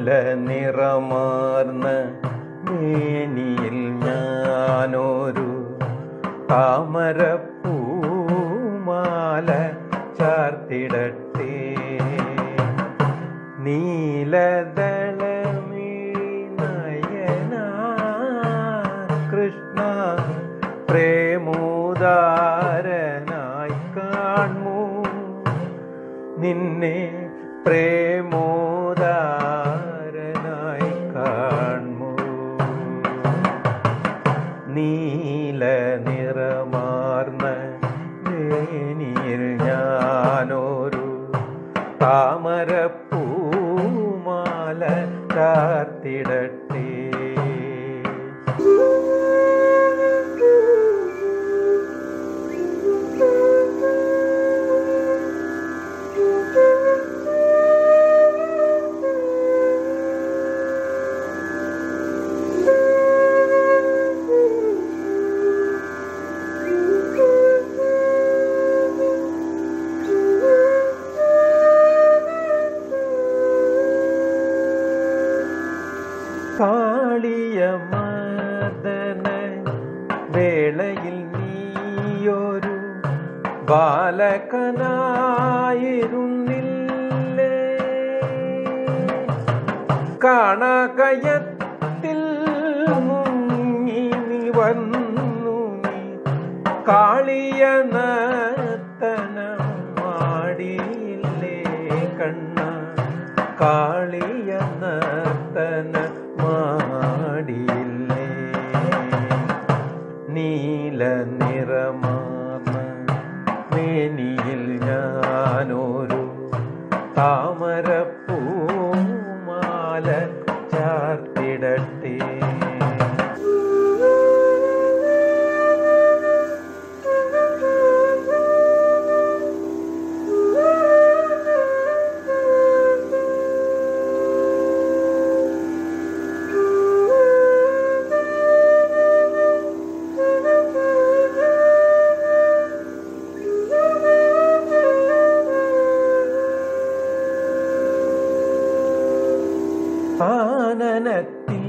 നീല നിറമാർന്ന മേനിയിൽ ഞാനൊരു താമരപ്പൂമാല ചാർത്തിടട്ടെ നീലദളമേ നയന കൃഷ്ണ പ്രേമോദാരനായി കാൺമൂ നിന്നെ പ്രേമോദാരനായി കാൺമൂ നീല നിറമാർന്ന വേനിയിൽ ഞാനൊരു താമരപ്പൂമാല ചാർത്തിടട്ടെ കാളിയമർദ്ദന വേളയിൽ നീയൊരു ബാലകനായിരുന്നില്ലേ കാണകയത്തിൽ മുങ്ങി നീ വന്നു നീ കാളിയ നർത്തനമാടിയില്ലേ കണ്ണ കാളിയ നർത്തന മാടിയില്ലേ നീല നിറമാർന്ന മേനിയിൽ ഞാനൊരു താമരപ്പൂമാല ചാർത്തിടട്ടെ ആനനത്തിൽ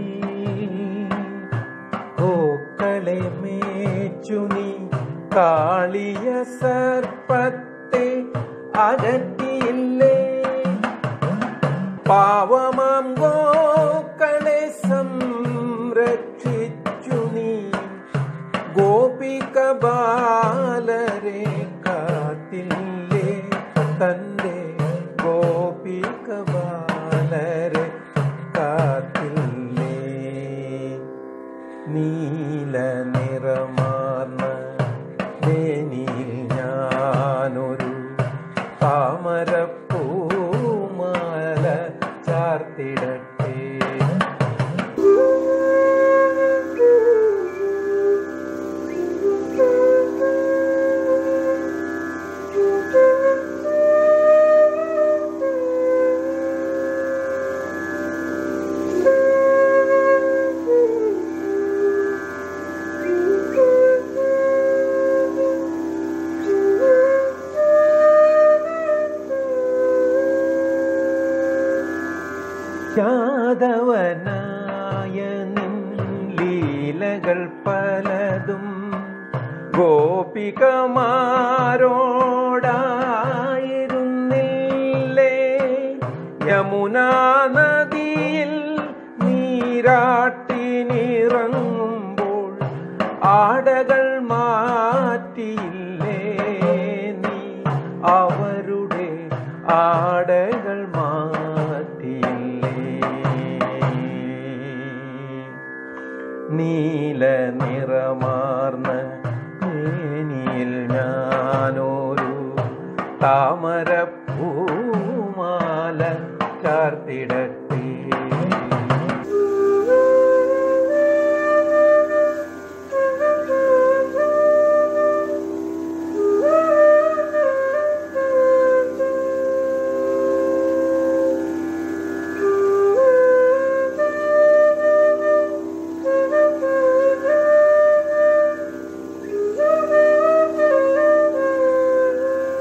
കോക്കളെ മേച്ചു നീ കാളിയ സർപ്പത്തെ അകറ്റിയില്ലേ പാവമാം ഗോക്കളെ സംരക്ഷിച്ചു നീ ഗോപിക ബാലരെ കാത്തില്ലേ തന്റെ ഗോപിക ബാലരെ കാത്തില്ലേ നീല നിറമാർന്ന വേനിയിൽ ഞാനൊരു താമരപ്പൂമാല ചാർത്തിടട്ടെ യാദവനായ നിൻ ലീലകൾ പലതും ഗോപികമാരോടായിരുന്നില്ലേ യമുനാ നദിയിൽ നീരാട്ടിനിറങ്ങുമ്പോൾ ആടകൾ മാറ്റിയില്ലേ നീ അവരുടെ ആടകൾ മാറ്റിയില്ലേ നീല നിറമാർന്ന മേനിയിൽ ഞാനൊരു താമരപ്പൂമാല ചാർത്തിടട്ടെ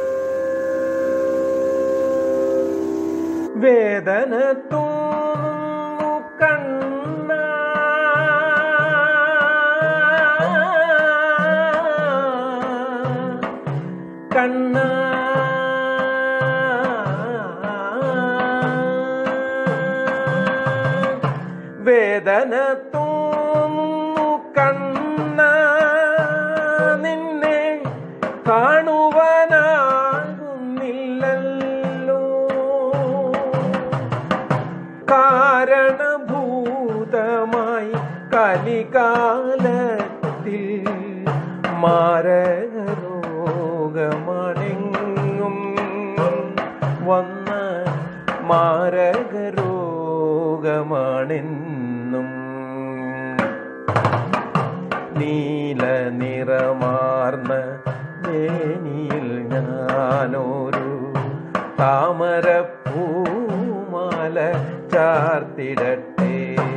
വേദന തോന്നും കണ്ണ കണ്ണ വേദന തോന്നുന്നു കണ്ണ നിന്നെ കാണുവാനാകുന്നില്ലല്ലോ കാരണഭൂതമായി കലികാലത്തിൽ മാരകരോഗമണെങ്ങും വന്ന മാരകരോഗമാണെന്നും നീല നിറമാർന്ന മേനിയിൽ ഞാനൊരു താമരപ്പൂമാല ചാർത്തിടട്ടെ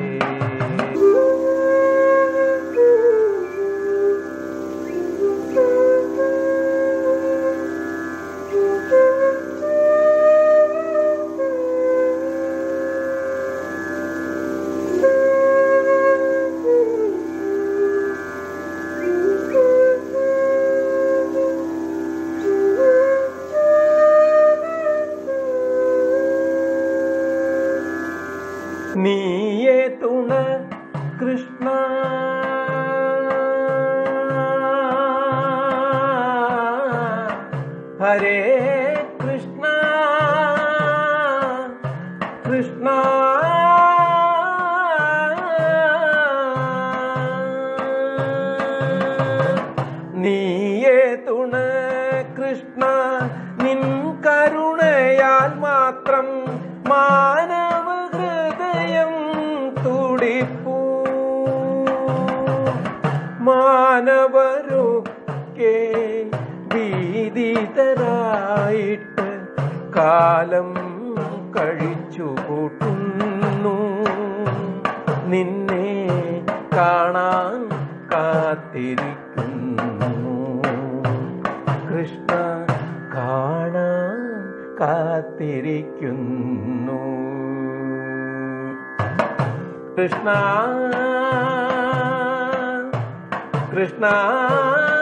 നീയേ തുണ കൃഷ്ണ ഹരേ കൃഷ്ണ കൃഷ്ണ നീയേ തുണ കൃഷ്ണ നിൻ കരുണയാൽ മാത്രം മാനവ ഹൃദയം തുടിപ്പൂ മാനവരൊക്കെ ഭീതിതരായിട്ട് കാലം കഴിച്ചു കൂട്ടുന്നു നിന്നെ കാണാൻ കാത്തിരിക്കുന്നു കൃഷ്ണ കാണാൻ കാത്തിരിക്കുന്നു കൃഷ്ണ കൃഷ്ണ